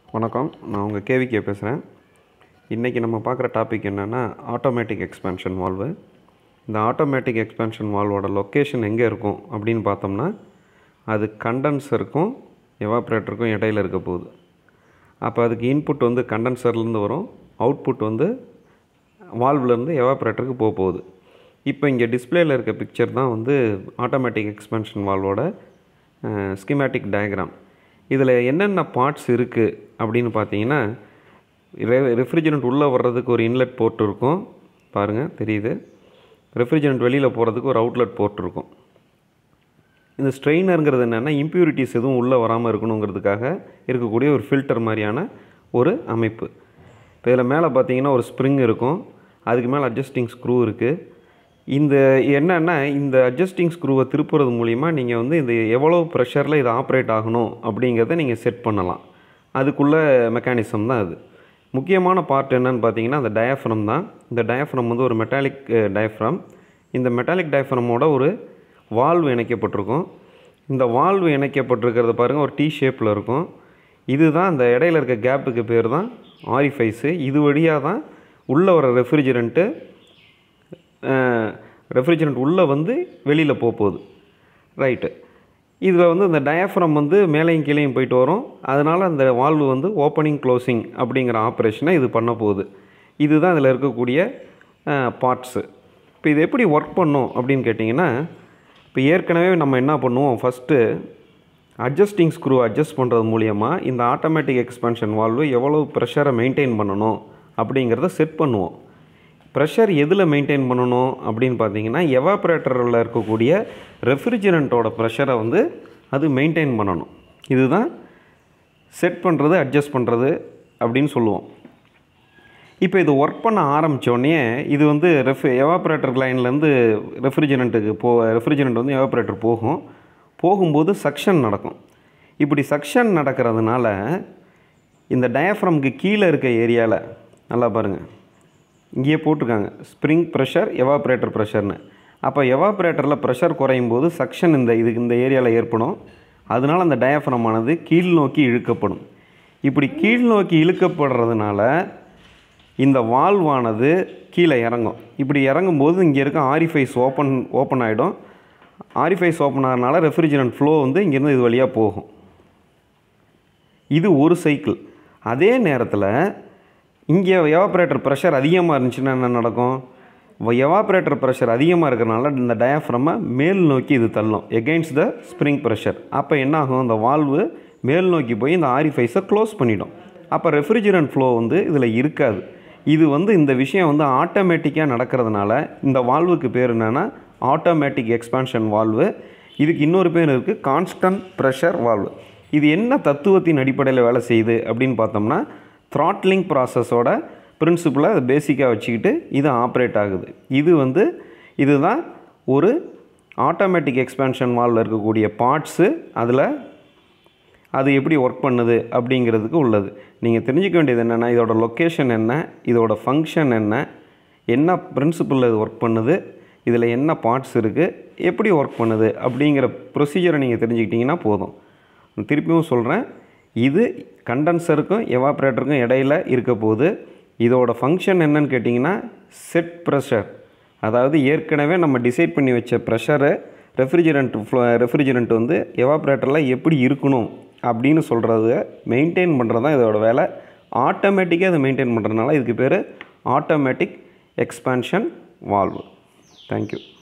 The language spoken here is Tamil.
வணக்கம் நான் உங்கள் கேவிகே பேசுகிறேன் இன்றைக்கி நம்ம பார்க்குற டாபிக் என்னென்னா ஆட்டோமேட்டிக் எக்ஸ்பேன்ஷன் வால்வு இந்த ஆட்டோமேட்டிக் எக்ஸ்பேன்ஷன் வால்வோட லொக்கேஷன் எங்கே இருக்கும் அப்படின்னு பார்த்தோம்னா அது கண்டென்சருக்கும் எவாப்ரேட்டருக்கும் இடையில இருக்க போகுது அப்போ அதுக்கு இன்புட் வந்து கண்டென்சர்லேருந்து வரும் அவுட்புட் வந்து வால்வ்லேருந்து எவாப்ரேட்டருக்கு போக போகுது இப்போ இங்கே டிஸ்பிளேயில் இருக்க பிக்சர் தான் வந்து ஆட்டோமேட்டிக் எக்ஸ்பென்ஷன் வால்வோட ஸ்கிமேட்டிக் டயக்ராம் இதில் என்னென்ன பார்ட்ஸ் இருக்குது அப்படின்னு பார்த்தீங்கன்னா ரெஃப்ரிஜரண்ட் உள்ளே வர்றதுக்கு ஒரு இன்லெட் போர்ட் இருக்கும் பாருங்கள் தெரியுது ரெஃப்ரிஜரண்ட் வெளியில் போகிறதுக்கு ஒரு அவுட்லெட் போர்ட் இருக்கும் இந்த ஸ்ட்ரெயினருங்கிறது என்னென்னா இம்ப்யூரிட்டிஸ் எதுவும் உள்ளே வராமல் இருக்கணுங்கிறதுக்காக இருக்கக்கூடிய ஒரு ஃபில்டர் மாதிரியான ஒரு அமைப்பு இப்போ இதில் மேலே பார்த்தீங்கன்னா ஒரு ஸ்ப்ரிங் இருக்கும் அதுக்கு மேலே அட்ஜஸ்டிங் ஸ்க்ரூ இருக்குது இந்த என்னென்னா இந்த அட்ஜஸ்டிங் ஸ்க்ரூவை திருப்புறது மூலிமா நீங்கள் வந்து இந்த எவ்வளோ ப்ரெஷரில் இது ஆப்ரேட் ஆகணும் அப்படிங்கிறத நீங்கள் செட் பண்ணலாம் அதுக்குள்ள மெக்கானிசம் தான் அது முக்கியமான பார்ட் என்னன்னு பார்த்தீங்கன்னா அந்த டயஃப்ரம் தான் இந்த டயஃப்ரம் வந்து ஒரு மெட்டாலிக் டயஃப்ரம் இந்த மெட்டாலிக் டயஃப்ரமோட ஒரு வால்வு இணைக்கப்பட்டிருக்கும் இந்த வால்வு இணைக்கப்பட்டிருக்கிறது பாருங்கள் ஒரு டி ஷேப்பில் இருக்கும் இதுதான் அந்த இடையில இருக்க கேப்புக்கு பேர் தான் ஆரிஃபைஸு இது வழியாக தான் உள்ளே வர ரெஃப்ரிஜரண்ட்டு ரெஃப்ரிஜரண்ட் உள்ளே வந்து வெளியில் போக போகுது ரைட்டு இதில் வந்து இந்த டயஃப்ரம் வந்து மேலேயும் கீழேயும் போயிட்டு வரும் அதனால் அந்த வால்வு வந்து ஓப்பனிங் க்ளோசிங் அப்படிங்கிற ஆப்ரேஷனை இது பண்ண போகுது இதுதான் இதில் இருக்கக்கூடிய பார்ட்ஸு இப்போ இது எப்படி ஒர்க் பண்ணும் அப்படின்னு கேட்டிங்கன்னா இப்போ ஏற்கனவே நம்ம என்ன பண்ணுவோம் ஃபஸ்ட்டு அட்ஜஸ்டிங் ஸ்க்ரூ அட்ஜஸ்ட் பண்ணுறது மூலியமாக இந்த ஆட்டோமேட்டிக் எக்ஸ்பென்ஷன் வால்வு எவ்வளோ ப்ரெஷரை மெயின்டைன் பண்ணணும் அப்படிங்கிறத செட் பண்ணுவோம் ப்ரெஷர் எதில் மெயின்டைன் பண்ணணும் அப்படின்னு பார்த்தீங்கன்னா எவாப்ரேட்டரில் இருக்கக்கூடிய ரெஃப்ரிஜரண்ட்டோட ப்ரெஷரை வந்து அது மெயின்டைன் பண்ணணும் இதுதான் செட் பண்ணுறது அட்ஜஸ்ட் பண்ணுறது அப்படின்னு சொல்லுவோம் இப்போ இது ஒர்க் பண்ண ஆரம்பித்தோடனே இது வந்து ரெஃப் எவாப்ரேட்டர் லைன்லேருந்து ரெஃப்ரிஜரண்ட்டுக்கு போ ரெஃப்ரிஜரண்ட் வந்து எவாப்ரேட்டர் போகும் போகும்போது சக்ஷன் நடக்கும் இப்படி சக்ஷன் நடக்கிறதுனால இந்த டயஃப்ரம்க்கு கீழே இருக்க ஏரியாவில் நல்லா பாருங்கள் இங்கேயே போட்டிருக்காங்க ஸ்ப்ரிங் ப்ரெஷர் எவாப்ரேட்டர் ப்ரெஷர்னு அப்போ எவாப்ரேட்டரில் ப்ரெஷர் குறையும் போது சக்ஷன் இந்த இதுக்கு இந்த ஏரியாவில் ஏற்படும் அதனால் அந்த டயஃப்ரமானது கீழ் நோக்கி இழுக்கப்படும் இப்படி கீழ் நோக்கி இழுக்கப்படுறதுனால இந்த வால்வானது கீழே இறங்கும் இப்படி இறங்கும்போது இங்கே இருக்க ஆரிஃபைஸ் ஓப்பன் ஓப்பன் ஆகிடும் ஆரிஃபைஸ் ஓப்பன் ஆகிறதுனால ரெஃப்ரிஜரண்ட் ஃப்ளோ வந்து இங்கேருந்து இது வழியாக போகும் இது ஒரு சைக்கிள் அதே நேரத்தில் இங்கே எவாப்ரேட்டர் ப்ரெஷர் அதிகமாக இருந்துச்சுன்னா என்ன நடக்கும் எவாப்ரேட்டர் ப்ரெஷர் அதிகமாக இருக்கிறனால இந்த டயாஃப்ரமை மேல் நோக்கி இது தள்ளும் எகெயின்ஸ்ட் த ஸ்ப்ரிங் ப்ரெஷர் அப்போ என்ன ஆகும் இந்த வால்வு மேல் நோக்கி போய் இந்த ஆரிஃபைஸை க்ளோஸ் பண்ணிடும் அப்போ ரெஃப்ரிஜரண்ட் ஃப்ளோ வந்து இதில் இருக்காது இது வந்து இந்த விஷயம் வந்து ஆட்டோமேட்டிக்காக நடக்கிறதுனால இந்த வால்வுக்கு பேர் என்னென்னா ஆட்டோமேட்டிக் எக்ஸ்பான்ஷன் வால்வு இதுக்கு இன்னொரு பேர் இருக்குது கான்ஸ்டன்ட் ப்ரெஷர் வால்வு இது என்ன தத்துவத்தின் அடிப்படையில் வேலை செய்யுது அப்படின்னு பார்த்தோம்னா த்ராட்லிங் ப்ராசஸோட பிரின்சிபிளை அதை பேசிக்காக வச்சுக்கிட்டு இது ஆப்ரேட் ஆகுது இது வந்து இதுதான் ஒரு ஆட்டோமேட்டிக் எக்ஸ்பேன்ஷன் வால்வில் இருக்கக்கூடிய பார்ட்ஸு அதில் அது எப்படி ஒர்க் பண்ணுது அப்படிங்கிறதுக்கு உள்ளது நீங்கள் தெரிஞ்சுக்க வேண்டியது என்னென்னா இதோட லொக்கேஷன் என்ன இதோட ஃபங்க்ஷன் என்ன என்ன பிரின்சிபிளில் இது ஒர்க் பண்ணுது இதில் என்ன பார்ட்ஸ் இருக்குது எப்படி ஒர்க் பண்ணுது அப்படிங்கிற ப்ரொசீஜரை நீங்கள் தெரிஞ்சுக்கிட்டிங்கன்னா போதும் திருப்பியும் சொல்கிறேன் இது கண்டென்சருக்கும் எவாப்ரேட்டருக்கும் இடையில இருக்க போது இதோட ஃபங்க்ஷன் என்னன்னு கேட்டிங்கன்னா செட் ப்ரெஷர் அதாவது ஏற்கனவே நம்ம டிசைட் பண்ணி வச்ச ப்ரெஷரை ரெஃப்ரிஜரண்ட் ஃப்ளோ ரெஃப்ரிஜரண்ட் வந்து எவாப்ரேட்டரில் எப்படி இருக்கணும் அப்படின்னு சொல்கிறத மெயின்டைன் பண்ணுறது தான் இதோட வேலை ஆட்டோமேட்டிக்காக அதை மெயின்டைன் பண்ணுறதுனால இதுக்கு பேர் ஆட்டோமேட்டிக் எக்ஸ்பான்ஷன் வால்வு தேங்க்யூ